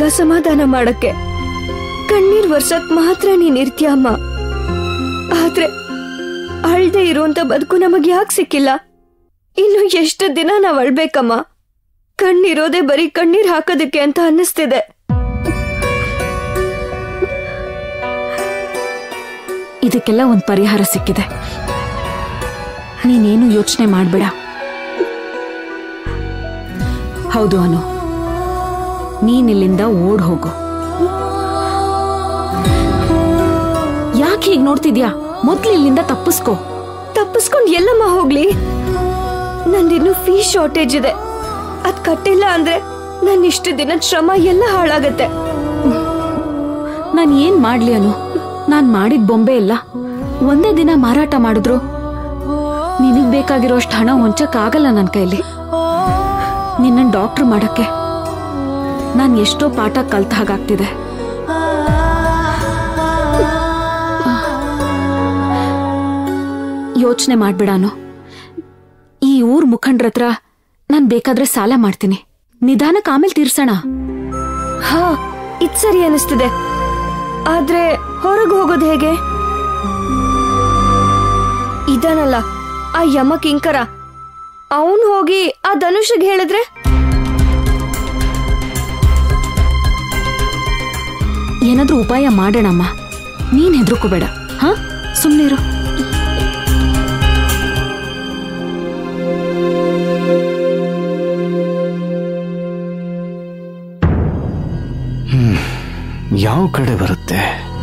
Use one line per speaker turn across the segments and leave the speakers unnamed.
ಸಮಾಧಾನ ಮಾಡಕ್ಕೆ ಕಣ್ಣೀರ್ ವರ್ಷಕ್ ಮಾತ್ರ ನೀನ್ ಇರ್ತೀಯ ಅಮ್ಮ ಆದ್ರೆ ಅಳ್ದೆ ಇರುವಂತ ಬದುಕು ನಮಗ್ ಯಾಕೆ ಸಿಕ್ಕಿಲ್ಲ ಇನ್ನು ಎಷ್ಟು ದಿನ ನಾವ್ ಅಳ್ಬೇಕಮ್ಮ ಕಣ್ಣಿರೋದೇ ಬರೀ ಕಣ್ಣೀರ್ ಹಾಕೋದಕ್ಕೆ ಅಂತ ಅನ್ನಿಸ್ತಿದೆ
ಇದಕ್ಕೆಲ್ಲ ಒಂದು ಪರಿಹಾರ ಸಿಕ್ಕಿದೆ ನೀನೇನು ಯೋಚನೆ ಮಾಡಬೇಡ ಹೌದು ಅನು ನೀನಿಲ್ಲಿಂದ ಓಡ್ ಹೋಗು ಯಾಕೆ ಹೀಗೆ ನೋಡ್ತಿದ್ಯಾ ಮೊದ್ಲು ಇಲ್ಲಿಂದ ತಪ್ಪಿಸ್ಕೋ
ತಪ್ಪಿಸ್ಕೊಂಡ್ ಎಲ್ಲಮ್ಮ ಹೋಗ್ಲಿ ನಂದಿನ್ನು ಫೀಸ್ ಶಾರ್ಟೇಜ್ ಇದೆ ಅದ್ ಕಟ್ಟಿಲ್ಲ ಅಂದ್ರೆ ನನ್ನ ಇಷ್ಟು ದಿನದ ಶ್ರಮ ಎಲ್ಲ ಹಾಳಾಗತ್ತೆ
ನಾನು ಏನ್ ಮಾಡ್ಲಿ ಅನು ನಾನ್ ಮಾಡಿದ ಬೊಂಬೆ ಇಲ್ಲ ಒಂದೇ ದಿನ ಮಾರಾಟ ಮಾಡಿದ್ರು ನಿನಗ್ ಬೇಕಾಗಿರೋಷ್ಟು ಹಣ ಹೊಂಚಕ್ಕಾಗಲ್ಲ ನನ್ನ ಕೈಲಿ ನಿನ್ನ ಡಾಕ್ಟರ್ ಮಾಡಕ್ಕೆ ನಾನ್ ಎಷ್ಟೋ ಪಾಠ ಕಲ್ತ ಹಾಗಾಗ್ತಿದೆ ಯೋಚನೆ ಮಾಡ್ಬಿಡಾನು ಈ ಊರ್ ಮುಖಂಡ್ರ ಹತ್ರ ನಾನ್ ಬೇಕಾದ್ರೆ ಸಾಲ ಮಾಡ್ತೀನಿ ನಿಧಾನಕ್ಕೆ ಆಮೇಲೆ ತೀರ್ಸೋಣ
ಹಾ ಇದ್ ಸರಿ ಅನಿಸ್ತಿದೆ ಆದ್ರೆ ಹೊರಗೆ ಹೋಗೋದು ಹೇಗೆ ಇದನಲ್ಲ ಆ ಯಮ ಕಿಂಕರ ಅವನ್ ಹೋಗಿ ಆ ಧನುಷಗ್ ಹೇಳಿದ್ರೆ
ಏನಾದ್ರೂ ಉಪಾಯ ಮಾಡೋಣಮ್ಮ ನೀನ್ ಹೆದರ್ಕೋಬೇಡ ಹಾ ಸುಮ್ನಿರು
ಯಾವ ಕಡೆ ಬರುತ್ತೆ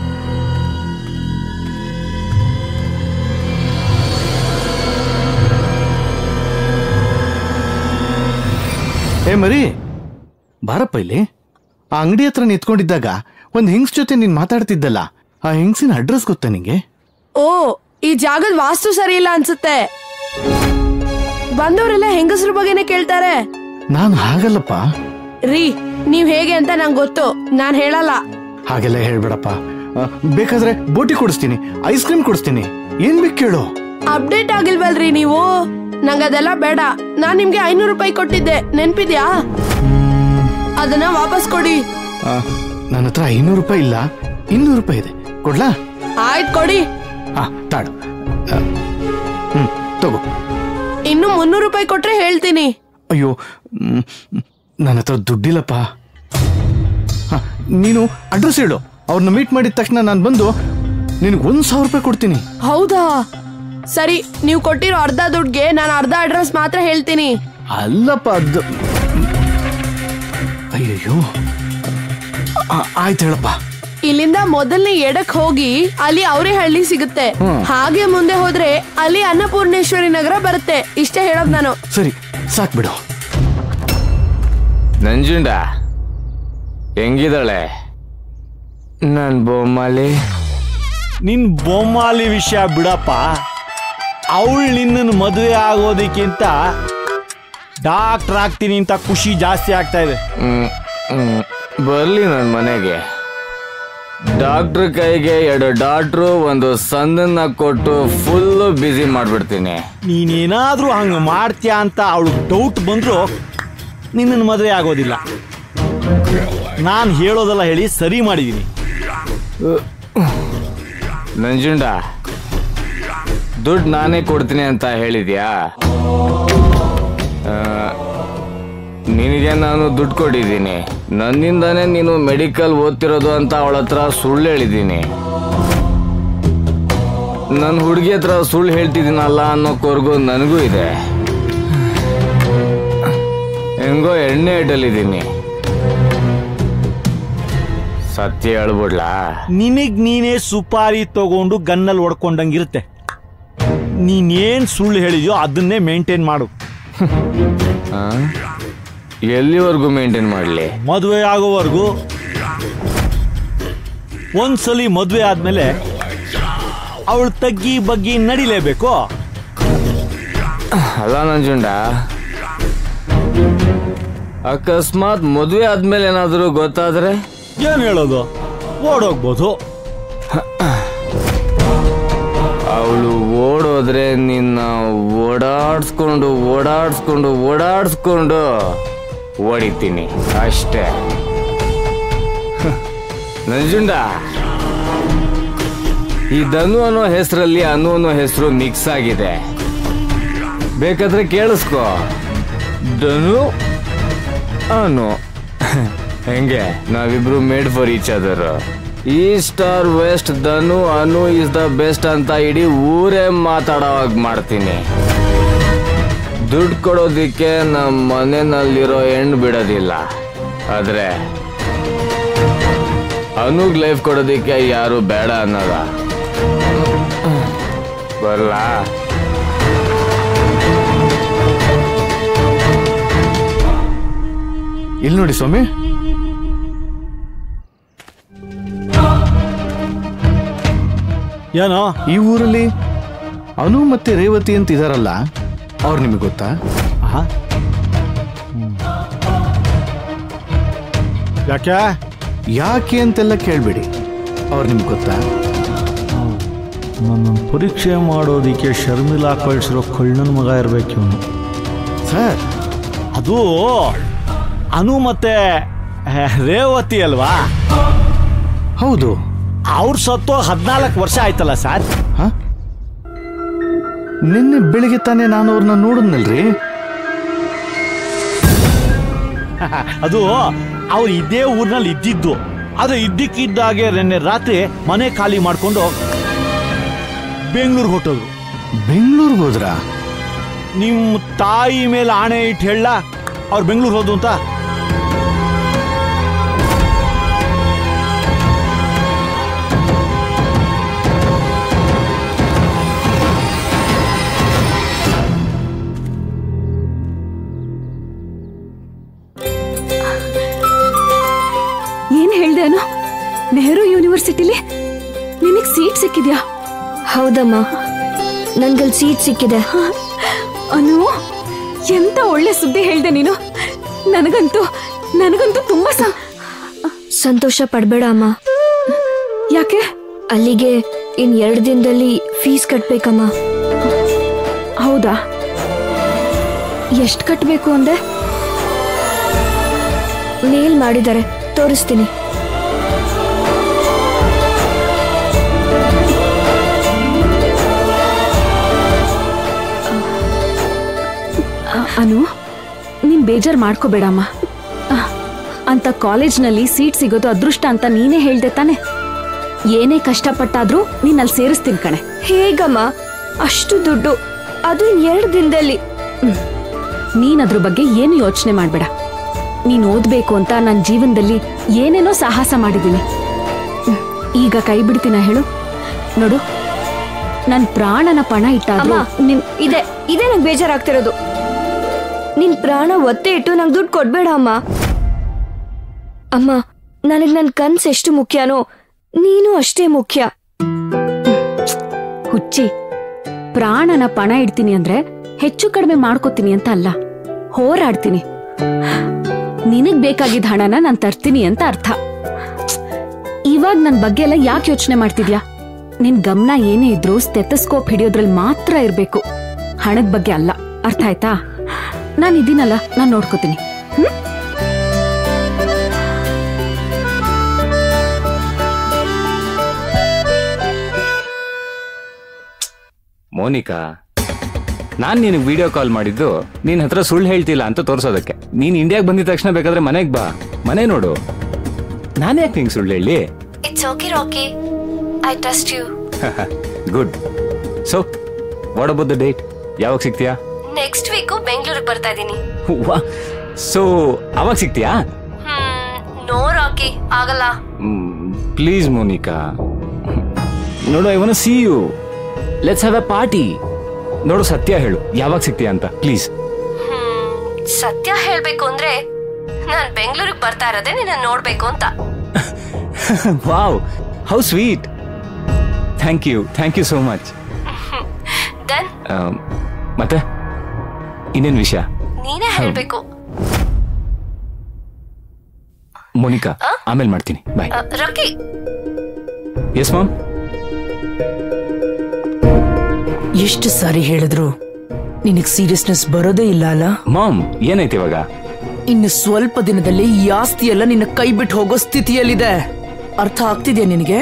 ಏ ಮರಿ ಬಾರಪ್ಪ ಇಲ್ಲಿ ಆ ಅಂಗಡಿ ಹತ್ರ ನಿಂತ್ಕೊಂಡಿದ್ದಾಗ ಒಂದ್ ಹೆಂಗ್ಸ್ ಜೊತೆ ನೀನ್ ಮಾತಾಡ್ತಿದ್ದಲ್ಲ ಆ ಹೆಂಗ್ಸಿನ ಅಡ್ರೆಸ್ ಗೊತ್ತಾ ನಿಂಗೆ
ಓ ಈ ಜಾಗದ ವಾಸ್ತು ಸರಿ ಇಲ್ಲ ಅನ್ಸುತ್ತೆ ಬಂದವರೆಲ್ಲ ಹೆಂಗಸ್ರ ಬಗ್ಗೆನೇ ಕೇಳ್ತಾರೆ
ನಾನು ಹಾಗಲ್ಲಪ್ಪ
ರೀ ನೀವ್ ಹೇಗೆ ಅಂತ ನಂಗೆ ಗೊತ್ತು ನಾನ್ ಹೇಳಲ್ಲ
ಹಾಗೆಲ್ಲ ಹೇಳ್ಬೇಡಪ್ಪ ಆ, ಬೇಕಾದ್ರೆ ಬೋಟಿ ಕೊಡಿಸ್ತೀನಿ ಐಸ್ ಕ್ರೀಮ್ ಕೊಡಿಸ್ತೀನಿ ಏನ್ ಬೇಕು ಕೇಳು
ಅಪ್ಡೇಟ್ ಆಗಿಲ್ವಲ್ರಿ ನೀವು ನಂಗ್ ಅದೆಲ್ಲ ಬೇಡ ನಾನ್ ನಿಮ್ಗೆ ಐನೂರು ರೂಪಾಯಿ ಕೊಟ್ಟಿದ್ದೆ ನೆನ್ಪಿದ್ಯಾ ಅದನ್ನ ವಾಪಸ್ ಕೊಡಿ
ನನ್ನ ಹತ್ರ ಐನೂರು ರೂಪಾಯಿ ಇಲ್ಲ ಇನ್ನೂರು ರೂಪಾಯಿ ಇದೆ ಕೊಡ್ಲಾ
ಆಯ್ತ್ ಕೊಡಿ
ಹಾ ತಾಡು ಆ, ಹ್ಮ್ ತಗೋ
ಇನ್ನು ಮುನ್ನೂರು ರೂಪಾಯಿ ಕೊಟ್ರೆ ಹೇಳ್ತೀನಿ
ಅಯ್ಯೋ ಮ್, ನನ್ನ ಹತ್ರ ದುಡ್ಡಿಲ್ಲಪ್ಪ ಹ, ನೀನು ಅಡ್ರೆಸ್ ಹೇಳು ಅವ್ರನ್ನ ಮೀಟ್ ಮಾಡಿದ ತಕ್ಷಣ ನಾನು ಬಂದು ನಿನಗೆ ಒಂದು ಸಾವಿರ ರೂಪಾಯಿ ಕೊಡ್ತೀನಿ
ಹೌದಾ ಸರಿ ನೀವು ಕೊಟ್ಟಿರೋ ಅರ್ಧ ದುಡ್ಗೆ ನಾನು ಅರ್ಧ ಅಡ್ರೆಸ್ ಮಾತ್ರ ಹೇಳ್ತೀನಿ
ಅಲ್ಲಪ್ಪ ಅದು ಅಯ್ಯಯ್ಯೋ ಆ- ಆಯ್ತು ಹೇಳಪ್ಪ
ಇಲ್ಲಿಂದ ಮೊದಲನೇ ಎಡಕ್ ಹೋಗಿ ಅಲ್ಲಿ ಅವರೇ ಹಳ್ಳಿ ಸಿಗುತ್ತೆ ಹಾಗೆ ಮುಂದೆ ಹೋದ್ರೆ ಅಲ್ಲಿ ಅನ್ನಪೂರ್ಣೇಶ್ವರಿ ನಗರ ಬರುತ್ತೆ ಇಷ್ಟೇ ಹೇಳೋದ್ ನಾನು
ಸರಿ ಸಾಕ್ಬಿಡು
ನಂಜುಂಡ ಹೆಂಗಿದಾಳೆ ನನ್ ಬೊಮ್ಮಲಿ
ನಿನ್ ಬೊಮ್ಮಾಲಿ ವಿಷಯ ಬಿಡಪ್ಪ ಅವಳು ನಿನ್ನನ್ನು ಮದುವೆ ಆಗೋದಕ್ಕಿಂತ ಡಾಕ್ಟರ್ ಆಗ್ತೀನಿ ಅಂತ ಖುಷಿ ಜಾಸ್ತಿ ಆಗ್ತಾ ಇದೆ
ಹ್ಮ್, ಹ್ಮ್. ಬರ್ಲಿ ನನ್ ಮನೆಗೆ ಡಾಕ್ಟರ್ ಕೈಗೆ ಎರಡು ಡಾಕ್ಟ್ರು ಒಂದು ಸಂದನ್ನ ಕೊಟ್ಟು ಫುಲ್ ಬಿಸಿ ಮಾಡ್ಬಿಡ್ತೀನಿ
ನೀನೇನಾದ್ರೂ ಹಂಗೆ ಮಾಡ್ತೀಯ ಅಂತ ಅವಳು ಡೌಟ್ ಬಂದ್ರು ನಿನ್ನನ್ನು ಮದುವೆ ಆಗೋದಿಲ್ಲ ನಾನು ಹೇಳೋದೆಲ್ಲ ಹೇಳಿ ಸರಿ ಮಾಡಿದ್ದೀನಿ
ನಂಜುಂಡ ದುಡ್ಡು ನಾನೇ ಕೊಡ್ತೀನಿ ಅಂತ ಹೇಳಿದ್ಯಾ ಆ, ನಿನಗೆ ನಾನು ದುಡ್ಡು ಕೊಟ್ಟಿದ್ದೀನಿ ನನ್ನಿಂದಾನೇ ನೀನು ಮೆಡಿಕಲ್ ಓದ್ತಿರೋದು ಅಂತ ಅವಳ ಹತ್ರ ಸುಳ್ಳು ಹೇಳಿದ್ದೀನಿ ನನ್ನ ಹುಡುಗಿ ಹತ್ರ ಸುಳ್ಳು ಹೇಳ್ತಿದ್ದೀನಲ್ಲ ಅನ್ನೋ ಕೊರ್ಗು ನನಗೂ ಇದೆ ಹೆಂಗೋ ಎಣ್ಣೆ ಇಟ್ಟಲ್ಲಿದ್ದೀನಿ ಸತ್ಯ ಹೇಳ್ಬಿಡ್ಲಾ
ನಿನಗ್ ನೀನೇ ಸುಪಾರಿ ತಗೊಂಡು ಗನ್ನಲ್ಲಿ ಹೊಡ್ಕೊಂಡಂಗಿರುತ್ತೆ ನೀನೇನ್ ಸುಳ್ಳು ಹೇಳಿದ್ಯೋ ಅದನ್ನೇ ಮೇಂಟೈನ್ ಮಾಡು
ಆ? ಎಲ್ಲಿವರೆಗೂ ಮೇಂಟೈನ್ ಮಾಡಲಿ
ಮದುವೆ ಆಗೋವರೆಗೂ ಒಂದ್ಸಲಿ ಮದುವೆ ಆದ್ಮೇಲೆ ಅವಳು ತಗ್ಗಿ ಬಗ್ಗಿ ನಡಿಲೇಬೇಕು
ಅಲ್ಲ ನಂಜುಂಡ ಅಕಸ್ಮಾತ್ ಮದುವೆ ಆದ್ಮೇಲೆ ಏನಾದರೂ ಗೊತ್ತಾದ್ರೆ
ಏನ್ ಹೇಳೋದು ಓಡೋಗ್ಬೋದು
ಅವಳು ಓಡೋದ್ರೆ ನಿನ್ನ ಓಡಾಡ್ಸ್ಕೊಂಡು ಓಡಾಡ್ಸ್ಕೊಂಡು ಓಡಾಡ್ಸ್ಕೊಂಡು ಓಡಿತೀನಿ ಅಷ್ಟೇ ನಂಜುಂಡ ಈ ಧನು ಅನ್ನೋ ಹೆಸರಲ್ಲಿ ಅನು ಅನ್ನೋ ಹೆಸರು ಮಿಕ್ಸ್ ಆಗಿದೆ ಬೇಕಾದ್ರೆ ಕೇಳಿಸ್ಕೋ ಧನು ಅನು ಹೆಂಗೆ ನಾವಿಬ್ರು made for each other east or west Dhanu Anu is the best ಅಂತ ಇಡೀ ಊರೇ ಮಾತಾಡೋವಾಗ ಮಾಡ್ತೀನಿ ದುಡ್ಡು ಕೊಡೋದಿಕ್ಕೆ ನಮ್ಮ ಮನೆಯಲ್ಲಿರೋ ಹೆಣ್ಣು ಬಿಡೋದಿಲ್ಲ ಆದ್ರೆ ಅನುಗ್ ಲೈಫ್ ಕೊಡೋದಿಕ್ಕೆ ಯಾರು ಬೇಡ ಅನ್ನೋದ ಬರಲ್ಲ
ಇಲ್ಲಿ ನೋಡಿ ಸ್ವಾಮಿ
ಏನೋ
ಈ ಊರಲ್ಲಿ ಅನು ಮತ್ತೆ ರೇವತಿ ಅಂತ ಇದಾರಲ್ಲ ಅವ್ರು ನಿಮಗೆ ಗೊತ್ತಾ
ಆಹಾ. ಹ್ಮ್. ಯಾಕೆ
ಯಾಕೆ ಅಂತೆಲ್ಲ ಕೇಳಬೇಡಿ ಅವ್ರು ನಿಮ್ಗೆ ಗೊತ್ತಾ
ನನ್ನ ಪರೀಕ್ಷೆ ಮಾಡೋದಿಕ್ಕೆ ಶರ್ಮಿಲಾ ಕಳಿಸಿರೋ ಕಳ್ಳನ ಮಗ ಇರ್ಬೇಕು ಇವನು
ಸರ್
ಅದು ಅನು ಮತ್ತೆ ಆ, ರೇವತಿ ಅಲ್ವಾ
ಹೌದು
ಅವ್ರು ಸತ್ತು ಹದಿನಾಲ್ಕು ವರ್ಷ ಆಯ್ತಲ್ಲ ಸರ್
ಹ ನಿನ್ನೆ ಬೆಳಿಗ್ಗೆ ತಾನೇ ನಾನು ಅವ್ರನ್ನ ನೋಡಿದ್ನಲ್ರಿ
ಅದು ಅವ್ರು ಇದೇ ಊರಿನಲ್ಲಿ ಇದ್ದಿದ್ದು ಅದು ಇದ್ದಕ್ಕಿದ್ದಾಗೆ ನಿನ್ನೆ ರಾತ್ರಿ ಮನೆ ಖಾಲಿ ಮಾಡ್ಕೊಂಡು ಬೆಂಗಳೂರಿಗೆ ಹೊಟ್ಟೋದ್ರು
ಬೆಂಗಳೂರಿಗೆ ಹೋದ್ರಾ
ನಿಮ್ಮ ತಾಯಿ ಮೇಲೆ ಆಣೆ ಇಟ್ಟು ಹೇಳ ಅವ್ರು ಬೆಂಗಳೂರು ಹೋದ್ರು ಅಂತ
ಏನ್ ಹೇಳ್ದೆ ಅನು ನೆಹರು ಯೂನಿವರ್ಸಿಟಿಲಿ ನಿನಗ್ ಸೀಟ್ ಸಿಕ್ಕಿದ್ಯಾ
ಹೌದಮ್ಮ ನನ್ಗಲ್ಲಿ ಸೀಟ್ ಸಿಕ್ಕಿದೆ
ಅನು ಎಂತ ಒಳ್ಳೆ ಸುದ್ದಿ ಹೇಳ್ದೆ ನೀನು ನನಗಂತೂ ನನಗಂತೂ ತುಂಬಾ ಸ
ಸಂತೋಷ ಪಡ್ಬೇಡ ಅಮ್ಮ
ಯಾಕೆ
ಅಲ್ಲಿಗೆ ಇನ್ ಎರಡು ದಿನದಲ್ಲಿ ಫೀಸ್ ಕಟ್ಬೇಕಮ್ಮ
ಹೌದಾ ಎಷ್ಟ್ ಕಟ್ಬೇಕು ಅಂದೆ
ಮೇಲ್ ಮಾಡಿದ್ದಾರೆ ತೋರಿಸ್ತೀನಿ
ಅ- ಅನು ನೀನ್ ಬೇಜಾರ್ ಮಾಡ್ಕೋಬೇಡಮ್ಮ ಅಹ್, ಅಂತ ಕಾಲೇಜ್ನಲ್ಲಿ ಸೀಟ್ ಸಿಗೋದು ಅದೃಷ್ಟ ಅಂತ ನೀನೇ ಹೇಳ್ದೆ ತಾನೆ ಏನೇ ಕಷ್ಟಪಟ್ಟಾದ್ರೂ ನೀನ್ ಅಲ್ಲಿ ಸೇರಿಸ್ತೀನಿ ಕಣೆ
ಹೇಗಮ್ಮ ಅಷ್ಟು ದುಡ್ಡು ಅದು ಇನ್ ಎರಡು ದಿನದಲ್ಲಿ
ನೀನ್ ಅದ್ರ ಬಗ್ಗೆ ಏನು ಯೋಚನೆ ಮಾಡ್ಬೇಡ ನೀನ್ ಓದ್ಬೇಕು ಅಂತ ನನ್ನ ಜೀವನದಲ್ಲಿ ಏನೇನೋ ಸಾಹಸ ಮಾಡಿದ್ದೀನಿ ಹ್ಮ್, ಈಗ ಕೈ ಬಿಡ್ತೀನ ಹೇಳು ನೋಡು ನನ್ ಪ್ರಾಣನ ಪಣ ಇಟ್ಟಾದ್ರೂ
ಅಮ್ಮ
ನಿನ್
ಇದೆ ಇದೇ ನಂಗೆ ಬೇಜಾರಾಗ್ತಿರೋದು ನಿನ್ ಪ್ರಾಣ ಒತ್ತೆ ಇಟ್ಟು ನಂಗೆ ದುಡ್ಡು ಕೊಡ್ಬೇಡ ಅಮ್ಮ ಅಮ್ಮ ನನಗ್ ನನ್ ಕನ್ಸ್ ಎಷ್ಟು ಮುಖ್ಯನೋ ನೀನು ಅಷ್ಟೇ ಮುಖ್ಯ
ಹುಚ್ಚಿ ಪ್ರಾಣನ ಪಣ ಇಡ್ತೀನಿ ಅಂದ್ರೆ ಹೆಚ್ಚು ಕಡಿಮೆ ಮಾಡ್ಕೋತೀನಿ ಅಂತ ಅಲ್ಲ ಹೋರಾಡ್ತೀನಿ ನಿನಗ್ ಬೇಕಾಗಿದ್ದ ಹಣನ ನಾನ್ ತರ್ತೀನಿ ಅಂತ ಅರ್ಥ ಇವಾಗ ನನ್ ಬಗ್ಗೆ ಎಲ್ಲ ಯಾಕೆ ಯೋಚನೆ ಮಾಡ್ತಿದ್ಯಾ ನಿನ್ ಗಮನ ಏನೇ ಇದ್ರೂ ಸ್ಟೆಥಸ್ಕೋಪ್ ಹಿಡಿಯೋದ್ರಲ್ಲಿ ಮಾತ್ರ ಇರ್ಬೇಕು ಹಣದ ಬಗ್ಗೆ ಅಲ್ಲ ಅರ್ಥ ಆಯ್ತಾ ನಾನು ಇದೀನಲ್ಲ ನಾನ್ ನೋಡ್ಕೋತೀನಿ ಹ್ಮ್
ಮೋನಿಕಾ ನಾನ್ ನಿನಗೆ ವಿಡಿಯೋ ಕಾಲ್ ಮಾಡಿದ್ದು ನಿನ್ ಹತ್ರ ಸುಳ್ಳು ಹೇಳ್ತಿಲ್ಲ ಅಂತ ತೋರ್ಸೋದಕ್ಕೆ ನೀನ್ ಇಂಡಿಯಾಗ್ ಬಂದಿದ ತಕ್ಷಣ ಬೇಕಾದ್ರೆ ಮನೆಗ್ ಬಾ ಮನೆ ನೋಡು ನಾನು ಯಾಕೆ ನಿಂಗೆ ಸುಳ್ಳು ಹೇಳಿ
it's okay Rocky I trust you
good so what about the date ಯಾವಾಗ ಸಿಗ್ತೀಯಾ
ನೆಕ್ಸ್ಟ್ ವೀಕು ಬೆಂಗಳೂರಿಗೆ ಬರ್ತಾ ಇದ್ದೀನಿ
ಸೊ ಅವಾಗ ಸಿಗ್ತೀಯಾ
ನೋ ರಾಕಿ ಆಗಲ್ಲ
ಪ್ಲೀಸ್ ಮೋನಿಕಾ ನೋಡು I want see you let's have a party ನೋಡು ಸತ್ಯ ಹೇಳು ಯಾವಾಗ ಸಿಗ್ತೀಯಾ ಅಂತ ಪ್ಲೀಸ್
ಸತ್ಯ ಹೇಳ್ಬೇಕು ಅಂದ್ರೆ ನಾನ್ ಬೆಂಗಳೂರಿಗೆ ಬರ್ತಾ ಇರೋದೇ ನಿನ್ನ ನೋಡ್ಬೇಕು ಅಂತ
wow how sweet thank you thank you so much
then
ಮತ್ತೆ ಇನ್ನೇನು ವಿಷಯ
ನೀನೇ ಹೇಳ್ಬೇಕು
ಮೋನಿಕಾ ಆಮೇಲೆ ಮಾಡ್ತೀನಿ ಬಾಯ್
ರಾಕಿ
ಎಸ್ ಮಾಮ್
ಎಷ್ಟು ಸಾರಿ ಹೇಳಿದ್ರು ನಿನಗ್ ಸೀರಿಯಸ್ನೆಸ್ ಬರೋದೇ ಇಲ್ಲ ಅಲ್ಲ
ಮಾಮ್ ಏನಾಯ್ತು ಇವಾಗ
ಇನ್ನು ಸ್ವಲ್ಪ ದಿನದಲ್ಲಿ ಈ ಆಸ್ತಿ ಎಲ್ಲ ನಿನ್ನ ಕೈ ಬಿಟ್ಟು ಹೋಗೋ ಸ್ಥಿತಿಯಲ್ಲಿದೆ ಅರ್ಥ ಆಗ್ತಿದ್ಯಾ ನಿನಗೆ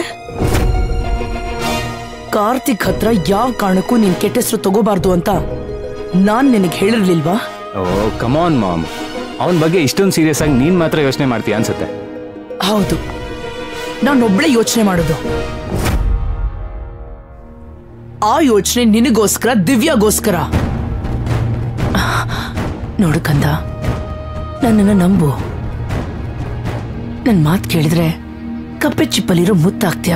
ಕಾರ್ತಿಕ್ ಹತ್ರ ಯಾವ ಕಾರಣಕ್ಕೂ ನೀನ್ ಕೆಟ್ಟ ಹೆಸರು ತಗೋಬಾರ್ದು ಅಂತ ನಾನ್ ನಿನಗೆ ಹೇಳಿರ್ಲಿಲ್ವಾ
ಓ ಕಮಾನ್ ಮಾಮ್ ಅವನ ಬಗ್ಗೆ ಇಷ್ಟೊಂದು ಸೀರಿಯಸ್ ಆಗಿ ನೀನ್ ಮಾತ್ರ ಯೋಚನೆ ಮಾಡ್ತೀಯ ಅನ್ಸುತ್ತೆ
ಹೌದು ನಾನೊಬ್ಳೆ ಯೋಚನೆ ಮಾಡೋದು ಆ ಯೋಚನೆ ನಿನಗೋಸ್ಕರ ದಿವ್ಯಾಗೋಸ್ಕರ ನೋಡು ಕಂದ ನನ್ನನ್ನು ನಂಬು ನನ್ ಮಾತು ಕೇಳಿದ್ರೆ ಕಪ್ಪೆ ಚಿಪ್ಪಲಿರೋ ಮುತ್ತಾಗ್ತ್ಯಾ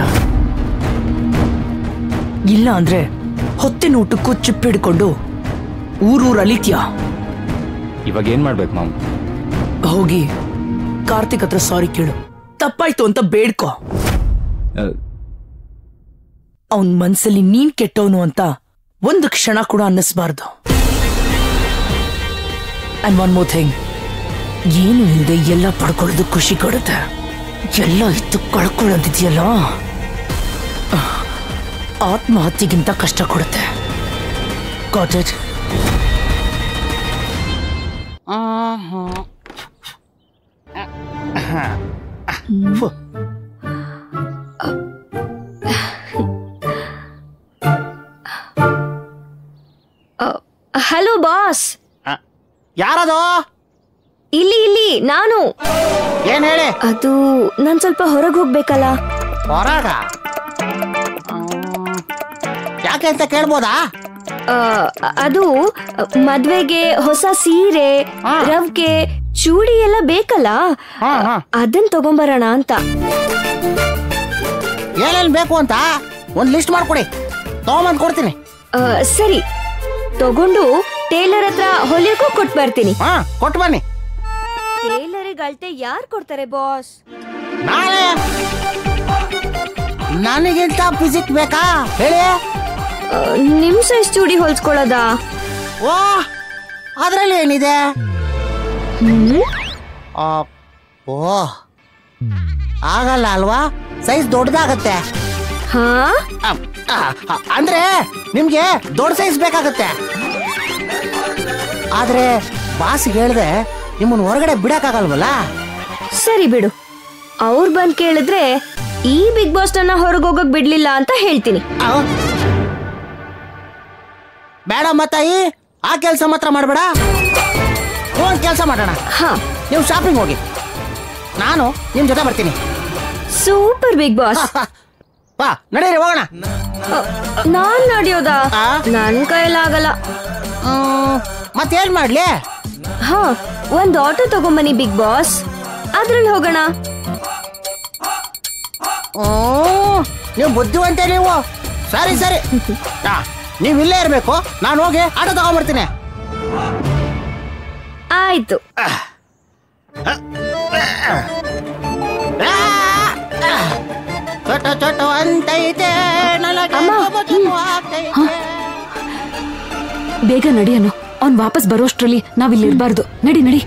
ಇಲ್ಲ ಅಂದ್ರೆ ಹೊತ್ತಿನ ಊಟಕ್ಕೂ ಚಿಪ್ ಹಿಡ್ಕೊಂಡು ಊರೂರ್ ಅಲಿತ್ಯಾ
ಇವಾಗ ಏನ್ ಮಾಡ್ಬೇಕು ಮಾಮ್
ಹೋಗಿ ಕಾರ್ತಿಕ್ ಹತ್ರ ಸಾರಿ ಕೇಳು ತಪ್ಪಾಯ್ತು ಅಂತ ಬೇಡ್ಕೋ ಅವನ್ ಮನ್ಸಲ್ಲಿ ನೀನ್ ಕೆಟ್ಟವನು ಅಂತ ಒಂದು ಕ್ಷಣ ಕೂಡ ಅನ್ನಿಸ್ಬಾರ್ದು ಅಂಡ್ ಒನ್ ಮೋರ್ ಥಿಂಗ್ ಏನು ಇಲ್ಲದೆ ಎಲ್ಲ ಪಡ್ಕೊಳ್ಳೋದು ಖುಷಿ ಕೊಡುತ್ತೆ ಎಲ್ಲ ಇತ್ತು ಕಳ್ಕೊಳ್ಳೋದಿದೆಯಲ್ಲ ಆತ್ಮಹತ್ಯೆಗಿಂತ ಕಷ್ಟ ಕೊಡುತ್ತೆ ಗಾಟ್ ಇಟ್
ಹಲೋ ಬಾಸ್
ಯಾರದು
ಇಲ್ಲಿ ಇಲ್ಲಿ ನಾನು
ಏನ್ ಹೇಳಿ
ಅದು ನಾನ್ ಸ್ವಲ್ಪ ಹೊರಗೆ ಹೋಗ್ಬೇಕಲ್ಲ
ಹೊರಗ ಯಾಕೆ ಅಂತ ಕೇಳ್ಬೋದಾ
ಆ, ಅದು ಮದ್ವೆಗೆ ಹೊಸ ಸೀರೆ ರವ್ಗೆ ಚೂಡಿ ಎಲ್ಲ ಬೇಕಲ್ಲ ಅದನ್ ತಗೊಂಬರೋಣ ಅಂತ
ಏನೇನ್ ಬೇಕು ಅಂತ ಒಂದ್ ಲಿಸ್ಟ್ ಮಾಡ್ಕೊಡಿ ತಗೊಂಬಂದ್ ಕೊಡ್ತೀನಿ
ಆ, ಸರಿ ತಗೊಂಡು ಟೇಲರ್ ಹತ್ರ ಹೊಲಿಯಕ್ಕೂ ಕೊಟ್ ಬರ್ತೀನಿ
ಹಾ ಕೊಟ್ಟು ಬನ್ನಿ
ಟೇಲರಿಗೆ ಅಳತೆ ಯಾರ್ ಕೊಡ್ತಾರೆ ಬಾಸ್
ನಾಳೆ ನನಗಿಂತ ಫಿಸಿಕ್ ಬೇಕಾ ಹೇಳಿ
ಆ, ನಿಮ್ ಸೈಜ್ ಚೂಡಿ ಹೊಲ್ಸ್ಕೊಳ್ಳೋದಾ
ಓ ಅದ್ರಲ್ಲಿ ಏನಿದೆ ಆ, ಓ ಆಗಲ್ಲ ಅಲ್ವಾ ಸೈಜ್ ದೊಡ್ಡದಾಗತ್ತೆ
ಹಾ
ಆ, ಆ, ಆ, ಅಂದ್ರೆ ನಿಮ್ಗೆ ದೊಡ್ಡ ಸೈಜ್ ಬೇಕಾಗತ್ತೆ ಆದ್ರೆ ಬಾಸ್ಗೆ ಹೇಳ್ದೆ ನಿಮ್ಮನ್ನ ಹೊರಗಡೆ ಬಿಡಕ್ಕಾಗಲ್ವಲ್ಲ
ಸರಿ ಬಿಡು ಅವ್ರ್ ಬಂದ್ ಕೇಳಿದ್ರೆ ಈ ಬಿಗ್ ಬಾಸ್ ನನ್ನ ಹೊರಗೆ ಹೋಗಕ್ ಬಿಡ್ಲಿಲ್ಲ ಅಂತ ಹೇಳ್ತೀನಿ
ಆ? ಬೇಡಮ್ಮ ತಾಯಿ ಆ ಕೆಲಸ ಮಾತ್ರ ಮಾಡಬೇಡ ಒಂದ್ ಕೆಲಸ ಮಾಡೋಣ
ಹಾ
ನೀವು ಶಾಪಿಂಗ್ ಹೋಗಿ ನಾನು ನಿಮ್ ಜೊತೆ ಬರ್ತೀನಿ
ಸೂಪರ್ ಬಿಗ್ ಬಾಸ್
ಬಾ ನಡೀರಿ ಹೋಗೋಣ
ನಾನ್ ನಡೆಯೋದಾ
ಆ?
ನನ್ ಕೈಲಾಗಲ್ಲ
ಹ್ಮ್, ಮತ್ತೇನ್ ಮಾಡ್ಲಿ
ಹಾ ಒಂದ್ ಆಟೋ ತಗೊಂಬನ್ನಿ ಬಿಗ್ ಬಾಸ್ ಅದ್ರಲ್ಲಿ ಹೋಗೋಣ
ಹ್ಮ್, ನೀವು ಬುದ್ಧಿವಂತೆ ನೀವು ಸರಿ ಸರಿ ಆ, ನೀವು ಇಲ್ಲೇ ಇರ್ಬೇಕು ನಾನು ಹೋಗಿ ಆಟೋ ತಗೊಂಡ್ಬರ್ತೀನಿ
ಆಯ್ತು
ಚೊಟ ಚೊಟ ಅಂತೈತೆ ನನಗೆ
ಅಮ್ಮ,
ತುಂಬ ಚುಮ್ಮು ಆಗ್ತೈತೆ.
ಬೇಗ ನಡಿಯನು ಅವ್ನ್ ವಾಪಸ್ ಬರೋಷ್ಟ್ರಲ್ಲಿ ನಾವಿಲ್ಲಿ ಇರ್ಬಾರ್ದು ನಡಿ ನಡಿ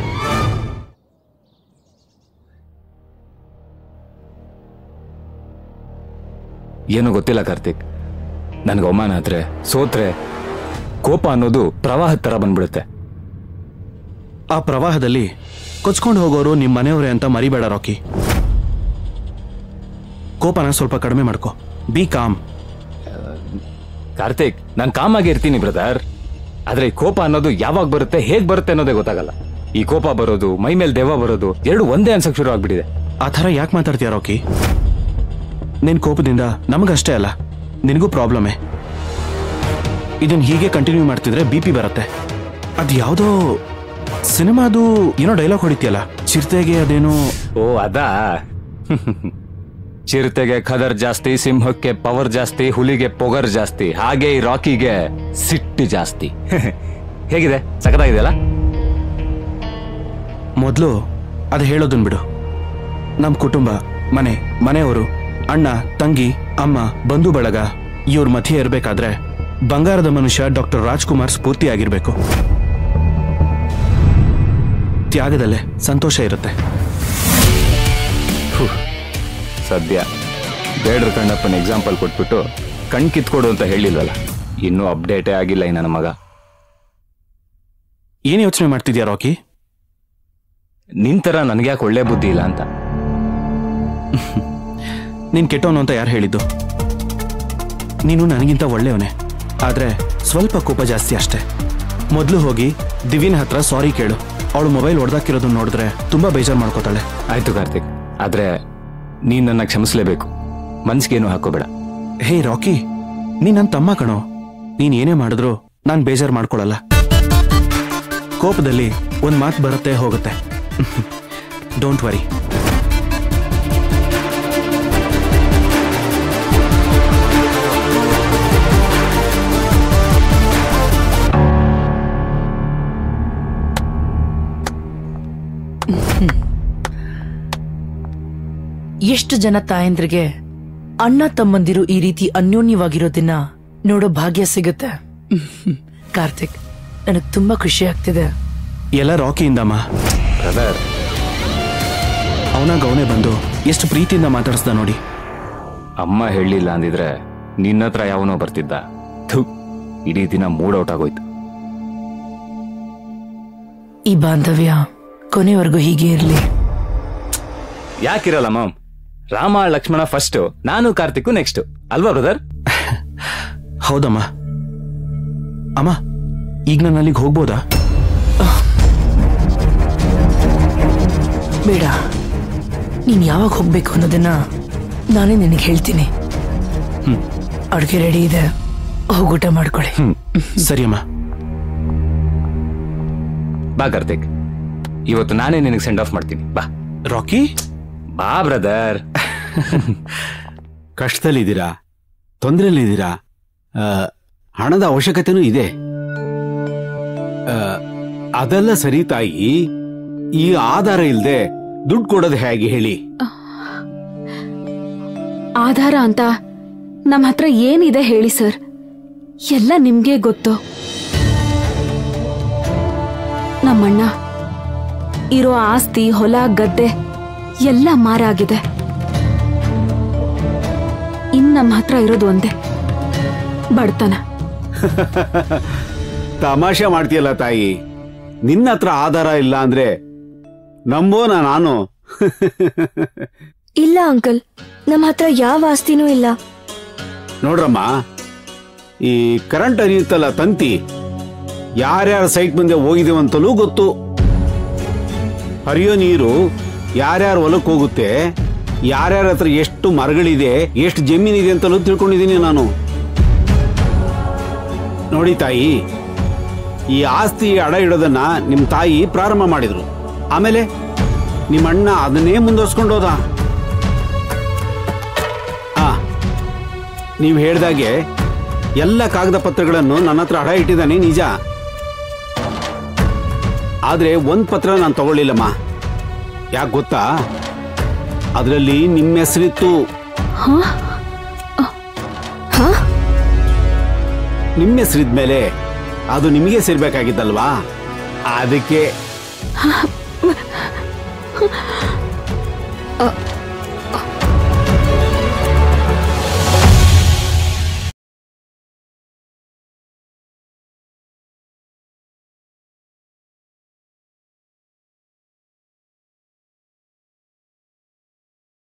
ಏನೋ ಗೊತ್ತಿಲ್ಲ ಕಾರ್ತಿಕ್ ನನ್ಗೆ ಅವಮಾನ ಆದ್ರೆ ಸೋತ್ರೆ ಕೋಪ ಅನ್ನೋದು ಪ್ರವಾಹದ ತರ ಬಂದ್ಬಿಡುತ್ತೆ
ಆ ಪ್ರವಾಹದಲ್ಲಿ ಕೊಚ್ಕೊಂಡು ಹೋಗೋರು ನಿಮ್ಮ ಮನೆಯವರೇ ಅಂತ ಮರಿಬೇಡ ರಾಕಿ ಕೋಪನ ಸ್ವಲ್ಪ ಕಡಿಮೆ ಮಾಡ್ಕೊ ಬಿ ಕಾಮ್
ಕಾರ್ತಿಕ್ ನಾನು ಕಾಮಾಗಿ ಇರ್ತೀನಿ ಬ್ರದರ್ ಆದ್ರೆ ಈ ಕೋಪ ಅನ್ನೋದು ಯಾವಾಗ ಬರುತ್ತೆ ಹೇಗ್ ಬರುತ್ತೆ ಅನ್ನೋದೇ ಗೊತ್ತಾಗಲ್ಲ ಈ ಕೋಪ ಬರೋದು ಮೈ ಮೇಲೆ ದೆವ್ವ ಬರೋದು ಎರಡು ಒಂದೇ ಅನ್ಸಕ್ ಶುರು ಆಗ್ಬಿಟ್ಟಿದೆ
ಆ ಥರ ಯಾಕೆ ಮಾತಾಡ್ತೀಯ ರಾಕಿ ನಿನ್ ಕೋಪದಿಂದ ನಮಗಷ್ಟೇ ಅಲ್ಲ ನಿನಗೂ ಪ್ರಾಬ್ಲಮೇ ಇದನ್ನ ಹೀಗೆ ಕಂಟಿನ್ಯೂ ಮಾಡ್ತಿದ್ರೆ ಬಿ ಪಿ ಬರುತ್ತೆ ಅದು ಯಾವುದೋ ಸಿನಿಮಾದು ಏನೋ ಡೈಲಾಗ್ ಹೊಡಿತೀಯಲ್ಲ ಚಿರತೆಗೆ ಅದೇನೋ
ಓ ಅದಾ ಚಿರತೆಗೆ ಖದರ್ ಜಾಸ್ತಿ ಸಿಂಹಕ್ಕೆ ಪವರ್ ಜಾಸ್ತಿ ಹುಲಿಗೆ ಪೊಗರ್ ಜಾಸ್ತಿ ಹಾಗೆ ಈ ರಾಕಿಗೆ ಸಿಟ್ಟು ಜಾಸ್ತಿ ಹೇಗಿದೆ ಸಖತ್ತಾಗಿದೆಯಲ್ಲ
ಮೊದಲು ಅದು ಹೇಳೋದನ್ ಬಿಡು ನಮ್ಮ ಕುಟುಂಬ ಮನೆ ಮನೆಯವರು ಅಣ್ಣ ತಂಗಿ ಅಮ್ಮ ಬಂಧು ಬಳಗ ಇವ್ರ ಮಧ್ಯೆ ಇರಬೇಕಾದ್ರೆ ಬಂಗಾರದ ಮನುಷ್ಯ ಡಾಕ್ಟರ್ ರಾಜ್ಕುಮಾರ್ ಸ್ಫೂರ್ತಿಯಾಗಿರ್ಬೇಕು ತ್ಯಾಗದಲ್ಲೇ ಸಂತೋಷ ಇರುತ್ತೆ
ಸದ್ಯ ಬೇಡ್ರ ಕಣ್ಣಪ್ಪನ ಎಕ್ಸಾಂಪಲ್ ಕೊಟ್ಬಿಟ್ಟು ಕಣ್ ಕಿತ್ಕೊಡು ಅಂತ ಹೇಳಿಲ್ವಲ್ಲ ಇನ್ನೂ ಅಪ್ಡೇಟೇ ಆಗಿಲ್ಲ ಈ ನನ್ನ ಮಗ
ಏನ್ ಯೋಚನೆ ಮಾಡ್ತಿದ್ಯಾ ರಾಕಿ
ನಿಂತರ ನನಗ್ಯಾಕೆ ಒಳ್ಳೆ ಬುದ್ಧಿ ಇಲ್ಲ ಅಂತ
ನೀನ್ ಕೆಟ್ಟವನು ಅಂತ ಯಾರು ಹೇಳಿದ್ದು ನೀನು ನನಗಿಂತ ಒಳ್ಳೆಯವನೇ ಆದ್ರೆ ಸ್ವಲ್ಪ ಕೋಪ ಜಾಸ್ತಿ ಅಷ್ಟೇ ಮೊದಲು ಹೋಗಿ ದಿವ್ಯನ ಹತ್ರ ಸಾರಿ ಕೇಳು ಅವಳು ಮೊಬೈಲ್ ಹೊಡೆದಾಕಿರೋದನ್ನ ನೋಡಿದ್ರೆ ತುಂಬಾ ಬೇಜಾರು ಮಾಡ್ಕೋತಾಳೆ
ಆಯ್ತು ಕಾರ್ತಿಕ್ ಆದ್ರೆ ನೀನ್ ನನ್ನ ಕ್ಷಮಿಸ್ಲೇಬೇಕು ಮನ್ಸಿಗೇನು ಹಾಕೋಬೇಡ
ಹೇ ರಾಕಿ ನೀನ್ ನನ್ನ ತಮ್ಮ ಕಣೋ ನೀನ್ ಏನೇ ಮಾಡಿದ್ರು ನಾನ್ ಬೇಜಾರು ಮಾಡ್ಕೊಳಲ್ಲ ಕೋಪದಲ್ಲಿ ಒಂದ್ ಮಾತು ಬರುತ್ತೆ ಹೋಗುತ್ತೆ ಡೋಂಟ್ ವರಿ
ಎಷ್ಟು ಜನ ತಾಯಂದ್ರಿಗೆ ಅಣ್ಣ ತಮ್ಮಂದಿರು ಈ ರೀತಿ ಅನ್ಯೋನ್ಯವಾಗಿರೋದನ್ನ ನೋಡೋ ಭಾಗ್ಯ ಸಿಗುತ್ತೆ ಕಾರ್ತಿಕ್ ನನಗ್ ತುಂಬಾ ಖುಷಿ ಆಗ್ತಿದೆ
ಎಲ್ಲ ರಾಕಿಯಿಂದಮ್ಮ
ಬ್ರದರ್
ಅವನ ಗೌನೆ ಬಂದು ಎಷ್ಟು ಪ್ರೀತಿಯಿಂದ ಮಾತಾಡಿಸ್ದ ನೋಡಿ
ಅಮ್ಮ ಹೇಳಿಲ್ಲ ಅಂದಿದ್ರೆ ನಿನ್ನ ಹತ್ರ ಯಾವನೋ ಬರ್ತಿದ್ದ ಥು ಇಡೀ ದಿನ ಮೂಡ್ ಔಟ್ ಆಗೋಯ್ತು
ಈ ಬಾಂಧವ್ಯ ಕೊನೆವರೆಗೂ ಹೀಗೆ ಇರ್ಲಿ
ಯಾಕಿರಲ್ಲ ಮಾಮ್ ರಾಮ ಲಕ್ಷ್ಮಣ ಫಸ್ಟ್ ನಾನು ಕಾರ್ತಿಕ್ ನೆಕ್ಸ್ಟ್ ಅಲ್ವಾ ಬ್ರದರ್
ಹೌದಮ್ಮ ಅಮ್ಮ ಈಗ ನಾನು ಅಲ್ಲಿಗೆ ಹೋಗ್ಬೋದಾ
ಬೇಡ ನೀನ್ ಯಾವಾಗ ಹೋಗ್ಬೇಕು ಅನ್ನೋದನ್ನ ನಾನೇ ನಿನಗೆ ಹೇಳ್ತೀನಿ ಅಡುಗೆ ರೆಡಿ ಇದೆ ಹೋಗೂಟ ಮಾಡ್ಕೊಳ್ಳಿ
ಸರಿ ಅಮ್ಮ
ಬಾ ಕಾರ್ತಿಕ್ ಇವತ್ತು ನಾನೇ ನಿನಗೆ ಸೆಂಡ್ ಆಫ್ ಮಾಡ್ತೀನಿ ಬಾ
ರಾಕಿ
ಬಾ ಬ್ರದರ್
ಕಷ್ಟದಲ್ಲಿದ್ದೀರಾ ತೊಂದರೆಯಲ್ಲಿದ್ದೀರಾ ಆ, ಹಣದ ಅವಶ್ಯಕತೆನೂ ಇದೆ ಆ, ಅದೆಲ್ಲ ಸರಿ ತಾಯಿ ಈ ಆಧಾರ ಇಲ್ಲದೆ ದುಡ್ಡು ಕೊಡೋದು ಹೇಗೆ ಹೇಳಿ
ಆಧಾರ ಅಂತ ನಮ್ಮ ಹತ್ರ ಏನಿದೆ ಹೇಳಿ ಸರ್ ಎಲ್ಲ ನಿಮ್ಗೆ ಗೊತ್ತು ನಮ್ಮಣ್ಣ ಇರೋ ಆಸ್ತಿ ಹೊಲ ಗದ್ದೆ ಎಲ್ಲ ಮಾರಾಗಿದೆ ಇನ್ ನಮ್ಮ ಹತ್ರ ಇರೋದು ಒಂದೇ ಬಡತನ
ತಮಾಷೆ ಮಾಡ್ತೀಯಲ್ಲ ತಾಯಿ ನಿನ್ನ ಹತ್ರ ಆಧಾರ ಇಲ್ಲ ಅಂದ್ರೆ ನಂಬೋನ ನಾನು
ಇಲ್ಲ ಅಂಕಲ್ ನಮ್ಮ ಹತ್ರ ಯಾವ ಆಸ್ತಿನೂ ಇಲ್ಲ
ನೋಡ್ರಮ್ಮ ಈ ಕರೆಂಟ್ ಹರಿಯುತ್ತಲ್ಲ ತಂತಿ ಯಾರ್ಯಾರ ಸೈಟ್ ಮುಂದೆ ಹೋಗಿದೇವಂತಲೂ ಗೊತ್ತು ಹರಿಯೋ ನೀರು ಯಾರ್ಯಾರ ಹೊಲಕ್ಕೆ ಹೋಗುತ್ತೆ ಯಾರ್ಯಾರ ಹತ್ರ ಎಷ್ಟು ಮರಗಳಿದೆ ಎಷ್ಟು ಜಮೀನಿದೆ ಅಂತಲೂ ತಿಳ್ಕೊಂಡಿದ್ದೀನಿ ನಾನು ನೋಡಿ ತಾಯಿ ಈ ಆಸ್ತಿ ಅಡ ಇಡೋದನ್ನ ನಿಮ್ಮ ತಾಯಿ ಪ್ರಾರಂಭ ಮಾಡಿದ್ರು ಆಮೇಲೆ ನಿಮ್ಮ ಅಣ್ಣ ಅದನ್ನೇ ಮುಂದುವರ್ಸ್ಕೊಂಡು ಹೋದ ಆ ನೀವು ಹೇಳ್ದಾಗೆ ಎಲ್ಲ ಕಾಗದ ಪತ್ರಗಳನ್ನು ನನ್ನ ಹತ್ರ ಅಡ ಇಟ್ಟಿದ್ದಾನೆ ನಿಜ ಆದ್ರೆ ಒಂದ್ ಪತ್ರ ನಾನು ತಗೊಳ್ಳಿಲ್ಲಮ್ಮ ಯಾಕೆ ಗೊತ್ತಾ ಅದರಲ್ಲಿ ನಿಮ್ಮ ಹೆಸರಿತ್ತು ನಿಮ್ಮ ಹೆಸರಿದ್ಮೇಲೆ ಅದು ನಿಮಗೆ ಸೇರ್ಬೇಕಾಗಿದ್ದಲ್ವಾ ಅದಕ್ಕೆ
ಅ-